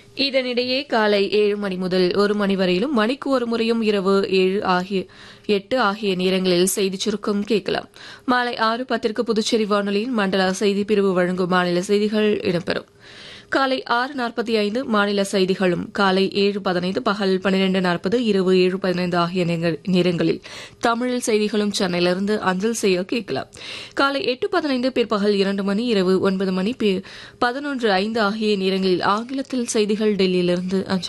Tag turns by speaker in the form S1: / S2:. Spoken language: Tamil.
S1: இதனிடையே காலை ஏழு மணி முதல் ஒரு மணி வரையிலும் மணிக்கு ஒரு முறையும் இரவு ஏழு ஆகிய எட்டு ஆகிய நேரங்களில் செய்திச் சுருக்கம் கேட்கலாம் மாலை ஆறு பத்திற்கு புதுச்சேரி வானொலியின் மண்டல செய்தி பிரிவு வழங்கும் மாநில செய்திகள் இடம்பெறும் காலை ஆறு நாற்பத்தி ஐந்து மாநில செய்திகளும் காலை ஏழு பதினைந்து பகல் பன்னிரண்டு நாற்பது இரவு ஏழு பதினைந்து ஆகிய நேர- நேரங்களில் தமிழில் செய்திகளும் சென்னையிலிருந்து அஞ்சல் செய்ய கேட்கலாம் காலை எட்டு பதினைந்து பிற்பகல் இரண்டு மணி இரவு ஒன்பது மணி பி- பதினொன்று ஐந்து ஆகிய நேரங்களில் ஆங்கிலத்தில் செய்திகள் டெல்லியிலிருந்து அஞ்சல்